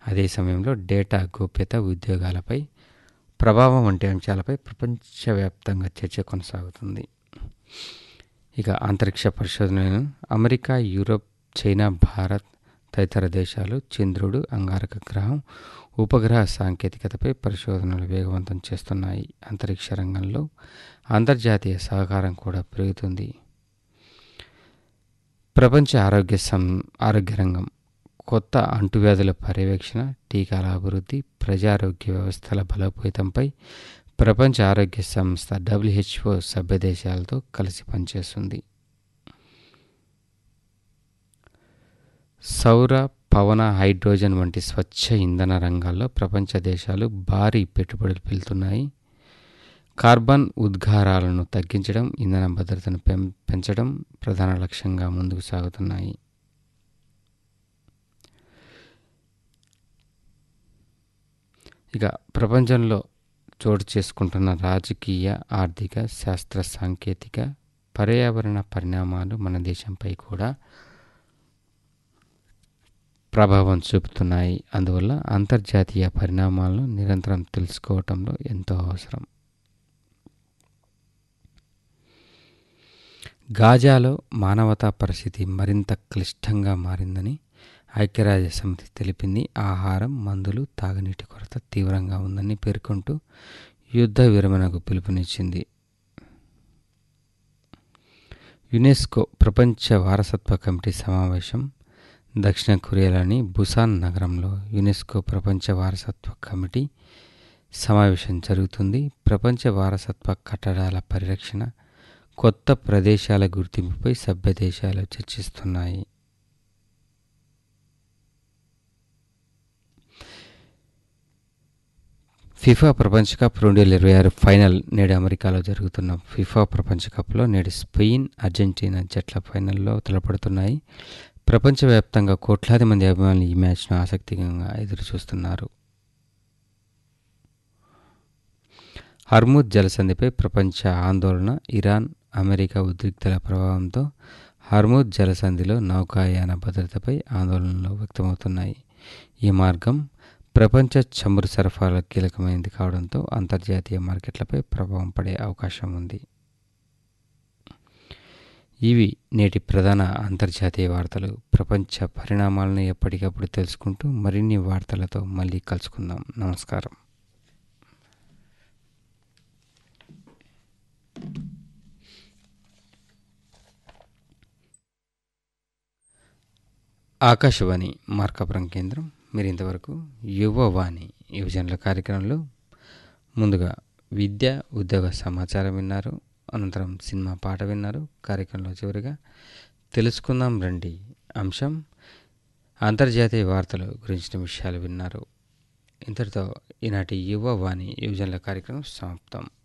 అదే సమయంలో డేటా గోప్యత ఉద్యోగాలపై ప్రభావం వంటి అంశాలపై ప్రపంచవ్యాప్తంగా చర్చ కొనసాగుతుంది ఇక అంతరిక్ష పరిశోధనలను అమెరికా యూరోప్ చైనా భారత్ తదితర దేశాలు చంద్రుడు అంగారక గ్రహం ఉపగ్రహ సాంకేతికతపై పరిశోధనలు వేగవంతం చేస్తున్నాయి అంతరిక్ష రంగంలో అంతర్జాతీయ సహకారం కూడా పెరుగుతుంది ప్రపంచ ఆరోగ్య సం ఆరోగ్య రంగం కొత్త అంటువ్యాధుల పర్యవేక్షణ టీకాల అభివృద్ధి ప్రజారోగ్య వ్యవస్థల బలోపేతంపై ప్రపంచ ఆరోగ్య సంస్థ డబ్ల్యూహెచ్ఓ సభ్య దేశాలతో కలిసి పనిచేస్తుంది సౌర పవన హైడ్రోజన్ వంటి స్వచ్ఛ ఇంధన రంగాల్లో ప్రపంచ దేశాలు భారీ పెట్టుబడులు పెళ్తున్నాయి కార్బన్ ఉద్గారాలను తగ్గించడం ఇంధన భద్రతను పెం పెంచడం ప్రధాన లక్ష్యంగా ముందుకు సాగుతున్నాయి ఇక ప్రపంచంలో చోటు చేసుకుంటున్న రాజకీయ ఆర్థిక శాస్త్ర సాంకేతిక పర్యావరణ పరిణామాలు మన దేశంపై కూడా ప్రభావం చూపుతున్నాయి అందువల్ల అంతర్జాతీయ పరిణామాలను నిరంతరం తెలుసుకోవటంలో ఎంతో అవసరం గాజాలో మానవతా పరిస్థితి మరింత క్లిష్టంగా మారిందని ఐక్యరాజ్య సమితి తెలిపింది ఆహారం మందులు తాగునీటి కొరత తీవ్రంగా ఉందని పేర్కొంటూ యుద్ధ విరమణకు పిలుపునిచ్చింది యునెస్కో ప్రపంచ వారసత్వ కమిటీ సమావేశం దక్షిణ కొరియాలోని బుసాన్ నగరంలో యునెస్కో ప్రపంచ వారసత్వ కమిటీ సమావేశం జరుగుతుంది ప్రపంచ వారసత్వ కట్టడాల పరిరక్షణ కొత్త ప్రదేశాల గుర్తింపుపై సభ్య దేశాలు చర్చిస్తున్నాయి ఫిఫా ప్రపంచ కప్ రెండు వేల ఇరవై ఆరు ఫైనల్ నేడు అమెరికాలో జరుగుతున్న ఫిఫా ప్రపంచ కప్లో నేడు స్పెయిన్ అర్జెంటీనా జట్ల ఫైనల్లో తలపడుతున్నాయి ప్రపంచవ్యాప్తంగా కోట్లాది మంది అభిమానులు ఈ మ్యాచ్ను ఆసక్తిగా ఎదురు చూస్తున్నారు హర్ముద్ జలసంధిపై ప్రపంచ ఆందోళన ఇరాన్ అమెరికా ఉద్రిక్తల ప్రభావంతో హర్ముద్ జలసంధిలో నౌకాయాన భద్రతపై ఆందోళనలు వ్యక్తమవుతున్నాయి ఈ మార్గం ప్రపంచ చమురు సరఫరాలో కీలకమైనది కావడంతో అంతర్జాతీయ మార్కెట్లపై ప్రభావం పడే అవకాశం ఉంది ఇవి నేటి ప్రధాన అంతర్జాతీయ వార్తలు ప్రపంచ పరిణామాలను ఎప్పటికప్పుడు తెలుసుకుంటూ మరిన్ని వార్తలతో మళ్ళీ కలుసుకుందాం నమస్కారం ఆకాశవాణి మార్కాపురం కేంద్రం మీరు ఇంతవరకు యువవాణి యువజనుల కార్యక్రమంలో ముందుగా విద్య ఉద్యోగ సమాచారం విన్నారు అనంతరం సినిమా పాట విన్నారు కార్యక్రమంలో చివరిగా తెలుసుకుందాం రండి అంశం అంతర్జాతీయ వార్తలు గురించిన విషయాలు విన్నారు ఇంతటితో ఈనాటి యువవాణి యువజనుల కార్యక్రమం సమాప్తం